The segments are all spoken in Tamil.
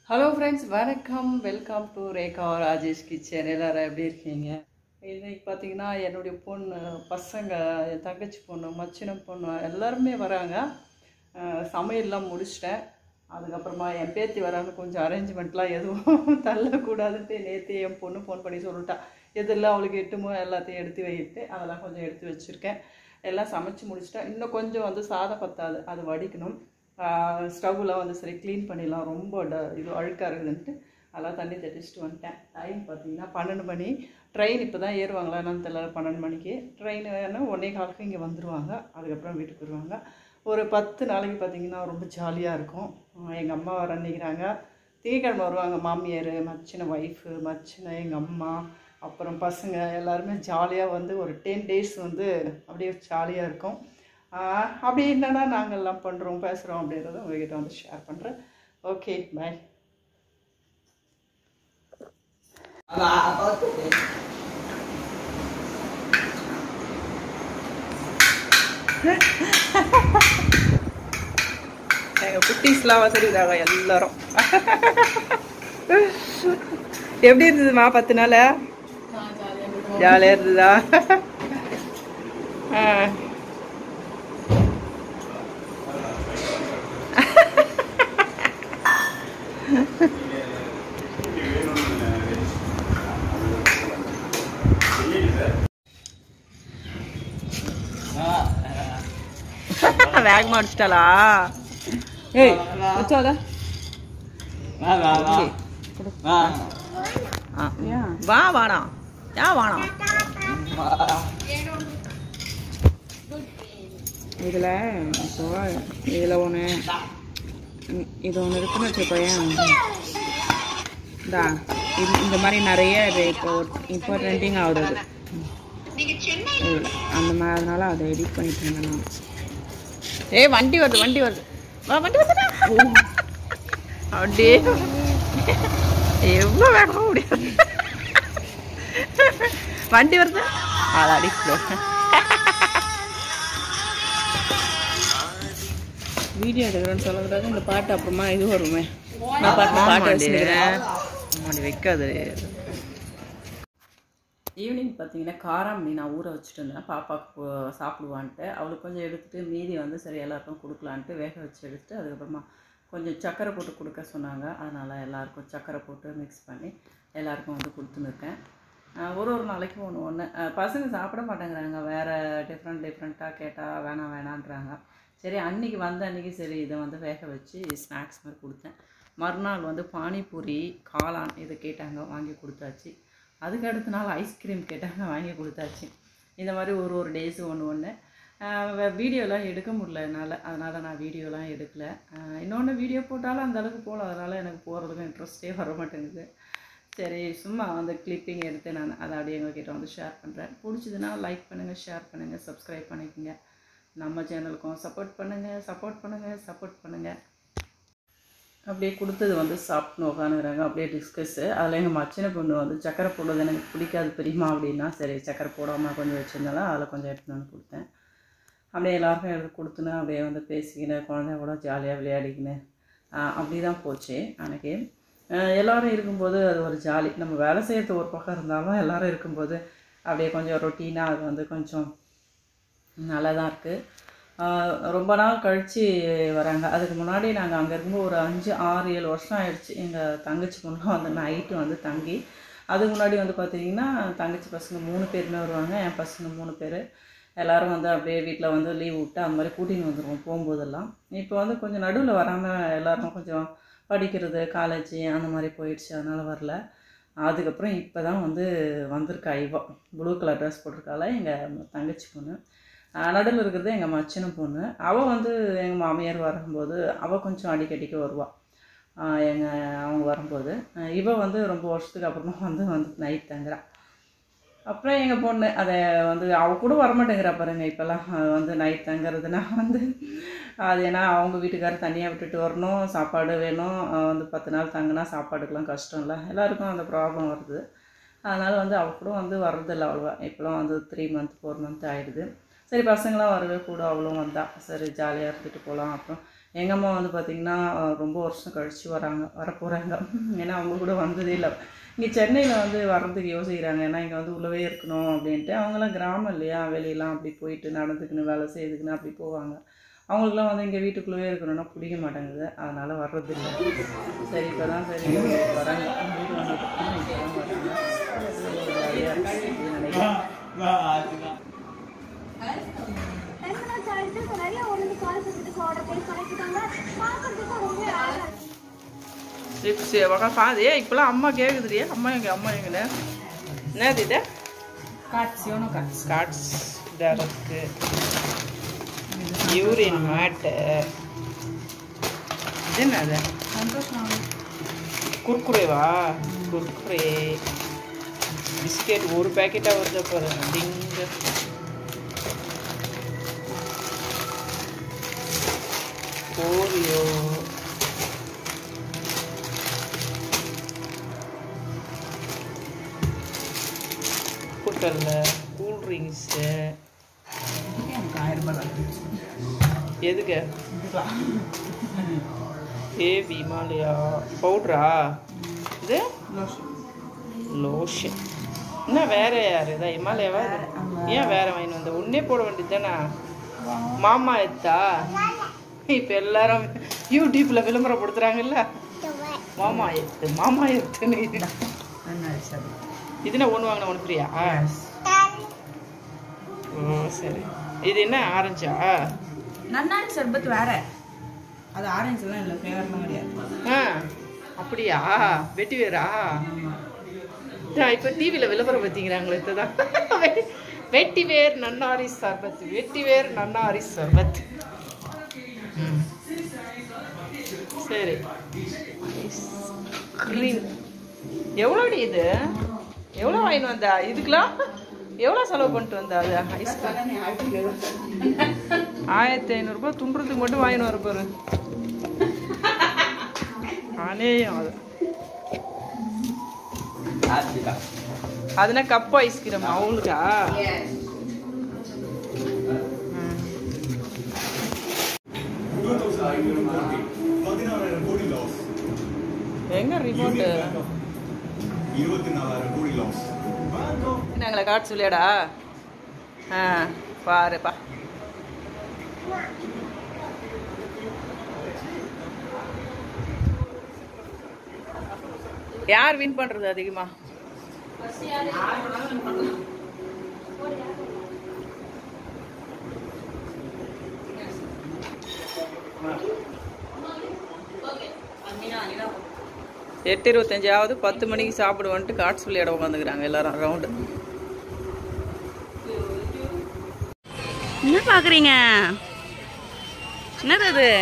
ஹலோ ஃப்ரெண்ட்ஸ் வணக்கம் welcome to Rekha Rajesh kitchen எல்லாரும் எப்படி இருக்கீங்க இன்னைக்கு பார்த்தீங்கன்னா என்னுடைய பொண்ணு பசங்க என் தங்கச்சி பொண்ணு மச்சின பொண்ணு எல்லாருமே வராங்க அஹ் சமையல்லாம் முடிச்சிட்டேன் அதுக்கப்புறமா என் பேத்தி வராங்க கொஞ்சம் அரேஞ்ச்மெண்ட்லாம் எதுவும் தள்ளக்கூடாதுன்ட்டு நேற்று என் பொண்ணு ஃபோன் பண்ணி சொல்லிட்டா எதெல்லாம் அவளுக்கு எட்டுமோ எல்லாத்தையும் எடுத்து வைட்டு அதெல்லாம் கொஞ்சம் எடுத்து வச்சுருக்கேன் எல்லாம் சமைச்சு முடிச்சிட்டேன் இன்னும் கொஞ்சம் வந்து சாதம் பத்தாது அது வடிக்கணும் ஸ்டவ்லாம் வந்து சரி க்ளீன் பண்ணிடலாம் ரொம்ப ட இது அழுக்காக இருக்குதுன்ட்டு அதெல்லாம் தண்ணி தெளிச்சிட்டு வந்துட்டேன் டைம் பார்த்தீங்கன்னா பன்னெண்டு மணி ட்ரெயின் இப்போ தான் ஏறுவாங்களா என்னன்னு தெரியல பன்னெண்டு மணிக்கு ட்ரெயின் வேணால் ஒன்றே காலுக்கு இங்கே வந்துடுவாங்க அதுக்கப்புறம் வீட்டுக்கு வருவாங்க ஒரு பத்து நாளைக்கு பார்த்தீங்கன்னா ரொம்ப ஜாலியாக இருக்கும் எங்கள் அம்மா வர நினைக்கிறாங்க திங்கக்கிழமை வருவாங்க மாமியார் மச்சின ஒய்ஃபு மச்சின எங்கள் அம்மா அப்புறம் பசங்க எல்லாருமே ஜாலியாக வந்து ஒரு டென் டேஸ் வந்து அப்படியே ஜாலியாக இருக்கும் ஆஹ் அப்படி என்னென்னா நாங்கள் எல்லாம் பண்ணுறோம் பேசுகிறோம் அப்படின்றத உங்ககிட்ட வந்து ஷேர் பண்ணுறேன் ஓகே பாய் எங்கள் குட்டீஸ்லாம் வசதிக்கிறாங்க எல்லாரும் எப்படி இருந்ததுமா பத்து நாள் ஜாலியாக இருந்ததா ஆ வேகமாக அடிச்சிட்டாளா ஏய் வச்சாதா வா வாடா யா வாடா இதில் இப்போ இதில் ஒன்று இது ஒன்று இருக்குன்னு வச்சுக்கோயேன் இந்தா இது இந்த மாதிரி நிறைய இது இப்போ இப்போ ட்ரெண்டிங் ஆகுது அது. இதுல. அந்த மாதிரி அதனால அதை எடிட் பண்ணிட்டு இருந்தேன் நான் ஏய் வண்டி வருது வண்டி வருது வா வண்டி வருதுடா அப்படியே எவ்வளோ வேகமாக முடியாது வண்டி வருது அதாடி வீடியோ எடுக்கிறேன்னு சொல்லக்கூடாது இந்த பாட்டு அப்புறமா இது வருமே நான் பாட்டு பாட்டு வச்சுக்கிறேன் வைக்காது ஈவினிங் பார்த்தீங்கன்னா காரம் மீன் நான் ஊற வச்சுட்டு இருந்தேன் பாப்பாவுக்கு போ- சாப்பிடுவான்ட்டு அவளுக்கு கொஞ்சம் எடுத்துட்டு மீதி வந்து சரி எல்லாருக்கும் கொடுக்கலான்ட்டு வேக வச்சு எடுத்துட்டு அதுக்கப்புறமா கொஞ்சம் சக்கரை போட்டு கொடுக்க சொன்னாங்க அதனால் எல்லாருக்கும் சக்கரை போட்டு மிக்ஸ் பண்ணி எல்லாருக்கும் வந்து கொடுத்துன்னு ஆஹ் ஒரு ஒரு நாளைக்கு ஒன்று ஒன்று பசங்க சாப்பிட மாட்டேங்கிறாங்க வேறு டிஃப்ரெண்ட் டிஃப்ரெண்ட்டாக கேட்டால் வேணாம் வேணான்றாங்க சரி அன்னைக்கு வந்த அன்னைக்கு சரி இதை வந்து வேக வச்சு ஸ்நாக்ஸ் மாதிரி கொடுத்தேன் மறுநாள் வந்து பானிபூரி காளான் இதை கேட்டாங்க வாங்கி கொடுத்தாச்சு அதுக்கு அடுத்த நாள் ஐஸ்கிரீம் கேட்டாங்க வாங்கி கொடுத்தாச்சு இந்த மாதிரி ஒரு ஒரு டேஸு ஒன்று ஒன்று வீடியோலாம் எடுக்க முடியல என்னால் அதனால் நான் வீடியோலாம் எடுக்கல இன்னொன்று வீடியோ போட்டாலும் அந்த அளவுக்கு போகல அதனால் எனக்கு போகிறதுக்கும் இன்ட்ரெஸ்டே வர மாட்டேங்குது சரி சும்மா அந்த கிளிப்பிங் எடுத்து நான் அதை அப்படியே எங்ககிட்ட வந்து ஷேர் பண்ணுறேன் பிடிச்சதுன்னா லைக் பண்ணுங்கள் ஷேர் பண்ணுங்கள் சப்ஸ்கிரைப் பண்ணிக்கோங்க நம்ம சேனலுக்கும் சப்போர்ட் பண்ணுங்கள் சப்போர்ட் பண்ணுங்கள் சப்போர்ட் பண்ணுங்கள் அப்படியே கொடுத்தது வந்து சாப்பிட்னு உட்காந்துக்கிறாங்க அப்படியே டிஸ்கஸ்ஸு அதில் எங்கள் மச்சின பொண்ணு வந்து சக்கரை போடுறது எனக்கு பிடிக்காது பெரியமா அப்படின்னா சரி சக்கரை போடாமல் கொஞ்சம் வச்சுருந்தாலும் அதில் கொஞ்சம் எடுத்துன்னு வந்து கொடுத்தேன் அப்படியே எல்லாருக்கும் எடுத்து கொடுத்துன்னு அப்படியே வந்து பேசிக்கின்னு குழந்தைய கூட ஜாலியாக விளையாடிக்கின்னு ஆஹ் அப்படி தான் போச்சு அன்னைக்கு ஆஹ் எல்லாரும் இருக்கும்போது அது ஒரு ஜாலி நம்ம வேலை செய்யறது ஒரு பக்கம் இருந்தாலும் எல்லாரும் இருக்கும்போது அப்படியே கொஞ்சம் ரொட்டீனாக அது வந்து கொஞ்சம் நல்லா தான் இருக்குது ரொம்ப நாள் கழித்து வராங்க அதுக்கு முன்னாடி நாங்கள் அங்கே இருக்கும்போது ஒரு அஞ்சு ஆறு ஏழு வருஷம் ஆயிடுச்சு எங்கள் தங்கச்சி பொண்ணும் வந்து நைட்டு வந்து தங்கி அதுக்கு முன்னாடி வந்து பார்த்தீங்கன்னா தங்கச்சி பசங்க மூணு பேருமே வருவாங்க என் பசங்க மூணு பேர் எல்லாரும் வந்து அப்படியே வீட்டில் வந்து லீவ் விட்டு அந்த மாதிரி கூட்டின்னு வந்துடுவோம் போகும்போதெல்லாம் இப்போ வந்து கொஞ்சம் நடுவில் வராமல் எல்லாரும் கொஞ்சம் படிக்கிறது காலேஜ் அந்த மாதிரி போயிடுச்சு அதனால் வரல அதுக்கப்புறம் இப்போ தான் வந்து வந்திருக்கா இவா ப்ளூ கலர் ட்ரெஸ் போட்டிருக்கால எங்கள் தங்கச்சி பொண்ணு நடுவில் இருக்கிறது எங்கள் மச்சின பொண்ணு அவள் வந்து எங்கள் மாமியார் வரும்போது அவள் கொஞ்சம் அடிக்கடிக்கு வருவாள் எங்கள் அவங்க வரும்போது அஹ் இவ வந்து ரொம்ப வருஷத்துக்கு அப்புறமா வந்து வந்து நைட் தங்குறா அப்புறம் எங்கள் பொண்ணு அதை வந்து அவ கூட வரமாட்டேங்கிறா பாருங்க இப்போல்லாம் வந்து நைட் தங்குறதுனா வந்து அது ஏன்னா அவங்க வீட்டுக்காரர் தனியாக விட்டுட்டு வரணும் சாப்பாடு வேணும் அஹ் வந்து பத்து நாள் தங்கினா சாப்பாடுக்கெலாம் கஷ்டம் இல்லை எல்லாருக்கும் அந்த ப்ராப்ளம் வருது அதனால் வந்து அவ கூட வந்து வர்றதில்ல அவ்வளோவா இப்போலாம் வந்து த்ரீ மந்த் ஃபோர் மந்த் ஆகிடுது சரி பசங்களாம் வரவே கூட அவளும் வந்தா சரி ஜாலியாக இருந்துட்டு போகலாம் அப்புறம் எங்கள் அம்மா வந்து பார்த்திங்கன்னா ரொம்ப வருஷம் கழித்து வராங்க வரப்போகிறாங்க ஏன்னா அவங்க கூட வந்ததே இல்லை இங்கே சென்னையில் வந்து வர்றதுக்கு யோசிக்கிறாங்க ஏன்னா இங்கே வந்து உள்ளவே இருக்கணும் அப்படின்ட்டு அவங்களாம் கிராமம் இல்லையா வெளியெல்லாம் அப்படி போயிட்டு நடந்துக்குன்னு வேலை செய்யுதுக்குன்னு அப்படி போவாங்க அவங்களுக்குலாம் வந்து இங்கே வீட்டுக்குள்ளவே இருக்கணும்னா பிடிக்க மாட்டேங்குது அதனால் வர்றதில்லை சரி இப்போ தான் சரி வராங்க வீடு வந்ததுக்கப்புறம் இப்போ தான் வராங்க ஜாலியாக இருக்கு அப்படின்னு நினைக்கிறேன் சிப்ஸ் உக்காந்து பாது ஏ இப்போலாம் அம்மா கேட்குதுடியே அம்மா எங்க அம்மா எங்கன்னு என்னது இது காட்சியோனோ காட்சி காட்ஸ் இருக்கு யூரின் மேட்டு இது என்னது சந்தோஷம் குர்குரேவா குர்குரே பிஸ்கெட் ஒரு பேக்கெட்டாக வருது பாருங்க டிங்கு ஓரியோ உப்புக்கல்ல கூல் ட்ரிங்க்ஸு எனக்கு ஆயிரம் ரூபாய் கிடைச்சிச்சு. எதுக்கு இதுதான் ஏ விமாலயா பவுட்ரா இது லோஷன் லோஷன் என்ன வேற யார் இதான் இமாலயாவா இது? ஏன் வேற வாங்கி வந்த உன்னே போட வேண்டியது தானே மாமா எத்தா இப்போ எல்லாரும் யூடியூப்ல விளம்பரப்படுத்துறாங்கல்ல மாமா எத்து மாமா எத்துன்னு இது என்ன சரி இதுனா ஒன்று வாங்கின ஒன்று ஃப்ரீயா ஓ சரி இது என்ன ஆரஞ்சா நன்னாரி சர்பத் வேற அது ஆரஞ்சுலாம் இல்லை ஃப்ளேவர்லாம் கிடையாது ஆ அப்படியா வெட்டி வேறா ஆமா. இப்போ டிவியில் விளம்பரம் பார்த்தீங்கிறாங்களே இதுதான் வெட்டி வேர் நன்னாரி சர்பத் வெட்டி வேர் நன்னாரி சர்பத் ம். சரி க்ரீம் எவ்வளோடி இது எவ்வளோ வாங்கிட்டு வந்தா இதுக்கெல்லாம் எவ்வளோ செலவு பண்ணிட்டு வந்தா அது ஐஸ்கிரீம் ஆயிரத்தி ஐநூறுரூபா துண்டுறதுக்கு மட்டும் வாங்கிட்டு வர பாரு அநேயம் அது அதுனா கப் ஐஸ்கிரீம் அவங்களுக்கா பதினாறாயிரம் கோடி லாஸ் எங்க ரிமோட்டு இருபத்தி நாலாயிரம் கோடி லாஸ் நாங்களா காட்டு சொல்லியாடா ஆ பாருப்பா யார் வின் பண்றது அதிகமா எட்டு இருபத்தஞ்சாவது பத்து மணிக்கு சாப்பிடுவோன்ட்டு காட்டு சொல்லி இடம் உட்காந்துக்கிறாங்க எல்லாரும் ரவுண்டு என்ன பார்க்குறீங்க என்னது அது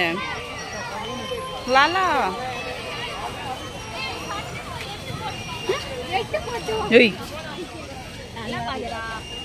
லாலா ஏய்